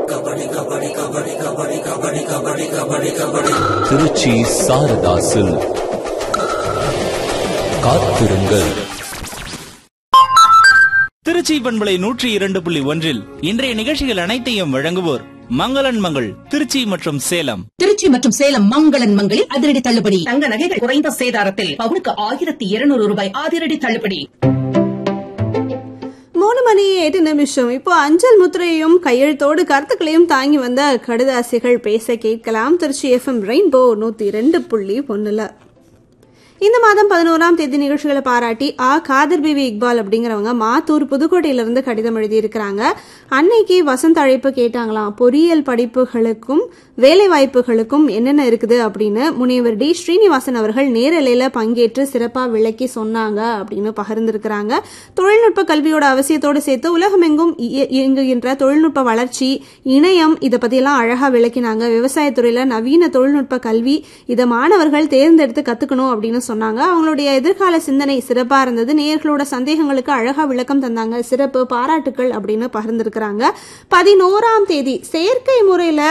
Trichy Saradha silk காத்திருங்கள் திருச்சி பண்பலை நூற்றி இரண்டு புள்ளி ஒன்றில் இன்றைய நிகழ்ச்சிகள் அனைத்தையும் வழங்குவோர் மங்களன் மங்கள் திருச்சி மற்றும் சேலம் திருச்சி மற்றும் சேலம் மங்களன் மங்களில் அதிரடி தள்ளுபடி தங்க நகைகள் குறைந்த சேதாரத்தில் பவுனுக்கு ஆயிரத்தி இருநூறு ரூபாய் அதிரடி தள்ளுபடி மூணு மணி எட்டு நிமிஷம் இப்போ அஞ்சல் முத்திரையும் கையெழுத்தோடு கருத்துக்களையும் தாங்கி வந்த கடுதாசிகள் பேச கேட்கலாம் திருச்சி எஃப்எம் ரெயின்போ நூத்தி ரெண்டு புள்ளி ஒண்ணுல இந்த மாதம் பதினோராம் தேதி நிகழ்ச்சிகளை பாராட்டி ஆ காதர் பிவி இக்பால் அப்படிங்கிறவங்க மாத்தூர் புதுக்கோட்டையிலிருந்து கடிதம் எழுதியிருக்கிறாங்க அன்னைக்கு வசந்த அழைப்பு கேட்டாங்களாம் பொறியியல் படிப்புகளுக்கும் வேலை வாய்ப்புகளுக்கும் என்னென்ன இருக்குது அப்படின்னு முனைவர் டி ஸ்ரீனிவாசன் அவர்கள் நேரலையில பங்கேற்று சிறப்பா விளக்கி சொன்னாங்க அப்படின்னு பகிர்ந்திருக்கிறாங்க தொழில்நுட்ப கல்வியோட அவசியத்தோடு சேர்த்து உலகமெங்கும் இய- இயங்குகின்ற தொழில்நுட்ப வளர்ச்சி இணையம் இதை பத்தியெல்லாம் அழகா விளக்கினாங்க விவசாயத்துறையில நவீன தொழில்நுட்ப கல்வி இதை மாணவர்கள் தேர்ந்தெடுத்து கத்துக்கணும் அப்படின்னு சொன்னாங்க அவங்களுடைய எதிர்கால சிந்தனை சிறப்பா இருந்தது நேயர்களோட சந்தேகங்களுக்கு அழகா விளக்கம் தந்தாங்க சிறப்பு பாராட்டுக்கள் அப்படின்னு பகிர்ந்திருக்கிறாங்க பதினோராம் தேதி செயற்கை முறையில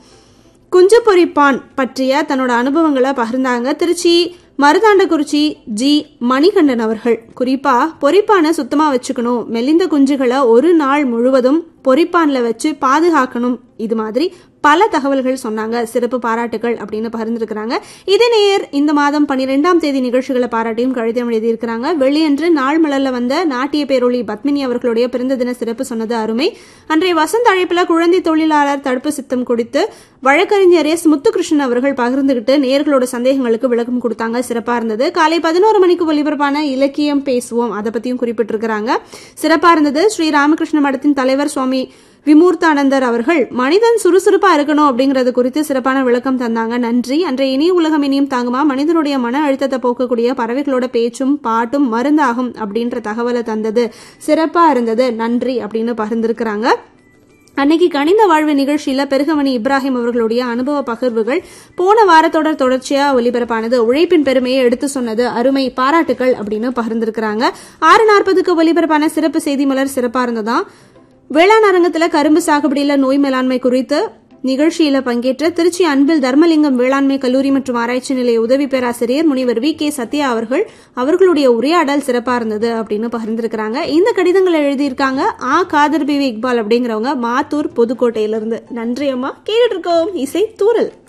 குஞ்சு பொரிப்பான் பற்றிய தன்னோட அனுபவங்களை பகிர்ந்தாங்க திருச்சி மருதாண்டக்குறிச்சி ஜி மணிகண்டன் அவர்கள் குறிப்பா பொரிப்பானை சுத்தமா வச்சுக்கணும் மெலிந்த குஞ்சுகளை ஒரு நாள் முழுவதும் பொரிப்பான்ல வச்சு பாதுகாக்கணும் இது மாதிரி பல தகவல்கள் சொன்னாங்க சிறப்பு பாராட்டுகள் அப்படின்னு பகிர்ந்திருக்கிறாங்க இதே நேயர் இந்த மாதம் பன்னிரெண்டாம் தேதி நிகழ்ச்சிகளை பாராட்டியும் கடிதம் எழுதியிருக்கிறாங்க வெள்ளியன்று நாள் மலர்ல வந்த நாட்டிய பேரொளி பத்மினி அவர்களுடைய பிறந்த தின சிறப்பு சொன்னது அருமை அன்றைய வசந்த அழைப்புல குழந்தை தொழிலாளர் தடுப்பு சித்தம் குறித்து வழக்கறிஞர் எஸ் முத்துகிருஷ்ணன் அவர்கள் பகிர்ந்துகிட்டு நேயர்களோட சந்தேகங்களுக்கு விளக்கம் கொடுத்தாங்க சிறப்பா இருந்தது காலை பதினோரு மணிக்கு ஒலிபரப்பான இலக்கியம் பேசுவோம் அதை பத்தியும் குறிப்பிட்டிருக்கிறாங்க சிறப்பா இருந்தது ஸ்ரீ ராமகிருஷ்ண மடத்தின் தலைவர் சுவாமி விமூர்த்தானந்தர் அவர்கள் மனிதன் சுறுசுறுப்பா இருக்கணும் அப்படிங்கறது குறித்து சிறப்பான விளக்கம் தந்தாங்க நன்றி அன்றைய இனிய உலகம் இனியும் தாங்குமா மனிதனுடைய மன அழுத்தத்தை போக்கக்கூடிய பறவைகளோட பேச்சும் பாட்டும் மருந்தாகும் அப்படின்ற தகவலை தந்தது சிறப்பா இருந்தது நன்றி அப்படின்னு பகிர்ந்திருக்கிறாங்க அன்னைக்கு கணித வாழ்வு நிகழ்ச்சியில பெருகமணி இப்ராஹிம் அவர்களுடைய அனுபவ பகிர்வுகள் போன வாரத்தோட தொடர்ச்சியா ஒலிபரப்பானது உழைப்பின் பெருமையை எடுத்து சொன்னது அருமை பாராட்டுகள் அப்படின்னு பகிர்ந்திருக்கிறாங்க ஆறு நாற்பதுக்கு ஒலிபரப்பான சிறப்பு செய்தி மலர் சிறப்பா இருந்ததாம் வேளாண் அரங்கத்துல கரும்பு சாகுபடியில நோய் மேலாண்மை குறித்து நிகழ்ச்சியில பங்கேற்ற திருச்சி அன்பில் தர்மலிங்கம் வேளாண்மை கல்லூரி மற்றும் ஆராய்ச்சி நிலைய உதவி பேராசிரியர் முனிவர் வி கே சத்யா அவர்கள் அவர்களுடைய உரையாடல் சிறப்பா இருந்தது அப்படின்னு பகிர்ந்திருக்கிறாங்க இந்த கடிதங்களை எழுதியிருக்காங்க ஆ காதர் பிவி இக்பால் அப்படிங்கிறவங்க மாத்தூர் புதுக்கோட்டையிலிருந்து நன்றி அம்மா கேட்டுட்டு இருக்கோம் இசை தூரல்